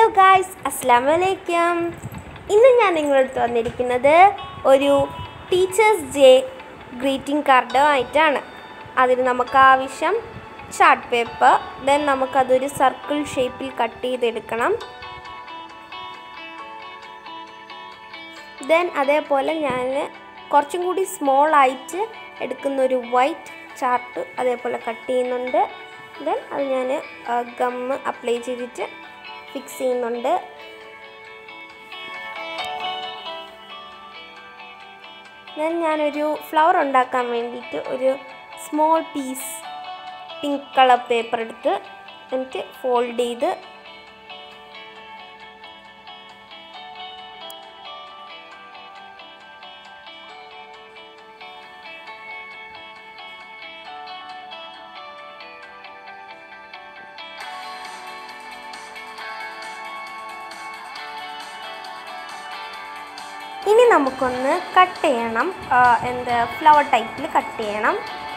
guys അസ്സാം വലൈക്കും ഇന്ന് ഞാൻ നിങ്ങളടുത്ത് വന്നിരിക്കുന്നത് ഒരു ടീച്ചേഴ്സ് ഡേ ഗ്രീറ്റിംഗ് കാർഡ് ആയിട്ടാണ് അതിന് നമുക്ക് ആവശ്യം ചാർട്ട് പേപ്പർ ദെൻ നമുക്കതൊരു സർക്കിൾ ഷേപ്പിൽ കട്ട് ചെയ്തെടുക്കണം ദെൻ അതേപോലെ ഞാൻ കുറച്ചും കൂടി സ്മോൾ ആയിട്ട് എടുക്കുന്ന ഒരു വൈറ്റ് ചാർട്ട് അതേപോലെ കട്ട് ചെയ്യുന്നുണ്ട് ദെൻ അത് ഞാൻ ഗമ്മ് അപ്ലൈ ചെയ്തിട്ട് ഫിക്സ് ചെയ്യുന്നുണ്ട് ദെൻ ഞാനൊരു ഫ്ലവർ ഉണ്ടാക്കാൻ വേണ്ടിയിട്ട് ഒരു small piece pink colour paper എടുത്ത് എന്നിട്ട് ഫോൾഡ് ചെയ്ത് ഇനി നമുക്കൊന്ന് കട്ട് ചെയ്യണം ആ, എന്ത് ഫ്ലവർ ടൈപ്പിൽ കട്ട് ചെയ്യണം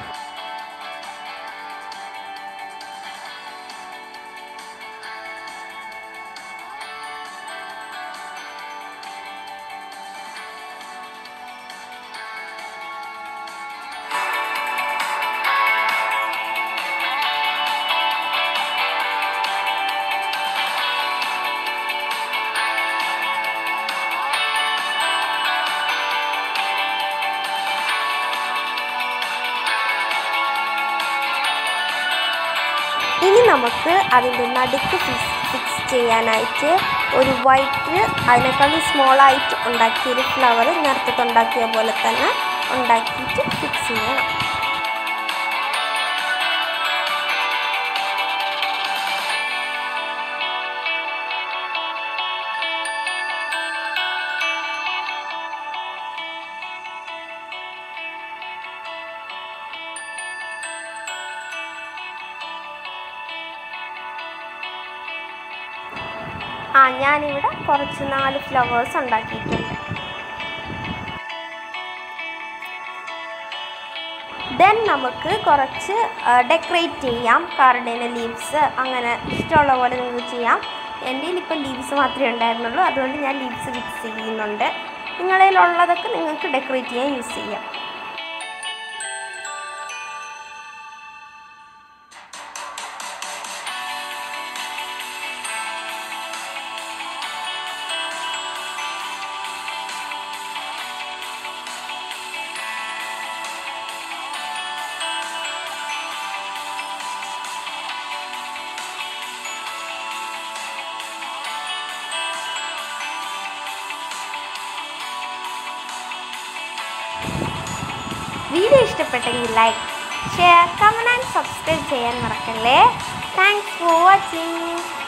ഇനി നമുക്ക് അതിൻ്റെ നടുക്ക് ഫിക്സ് ഫിക്സ് ചെയ്യാനായിട്ട് ഒരു വൈറ്റ് അതിനേക്കാളും സ്മോൾ ആയിട്ട് ഉണ്ടാക്കിയൊരു ഫ്ലവർ നേരത്തെ ഉണ്ടാക്കിയ പോലെ തന്നെ ഉണ്ടാക്കിയിട്ട് ഫിക്സ് ചെയ്യണം ആ ഞാനിവിടെ കുറച്ച് നാല് ഫ്ലവേഴ്സ് ഉണ്ടാക്കിയിട്ടുണ്ട് ദെൻ നമുക്ക് കുറച്ച് ഡെക്കറേറ്റ് ചെയ്യാം കാർഡിന് ലീവ്സ് അങ്ങനെ ഇഷ്ടമുള്ള പോലെ നിങ്ങൾക്ക് ചെയ്യാം എൻ്റെ ഇപ്പോൾ ലീവ്സ് മാത്രമേ ഉണ്ടായിരുന്നുള്ളൂ അതുകൊണ്ട് ഞാൻ ലീവ്സ് ഫിക്സ് ചെയ്യുന്നുണ്ട് നിങ്ങളതിലുള്ളതൊക്കെ നിങ്ങൾക്ക് ഡെക്കറേറ്റ് ചെയ്യാൻ യൂസ് ചെയ്യാം വീഡിയോ ഇഷ്ടപ്പെട്ടെങ്കിൽ like share comment and subscribe ചെയ്യാൻ മറക്കല്ലേ താങ്ക്സ് ഫോർ വാച്ചിങ്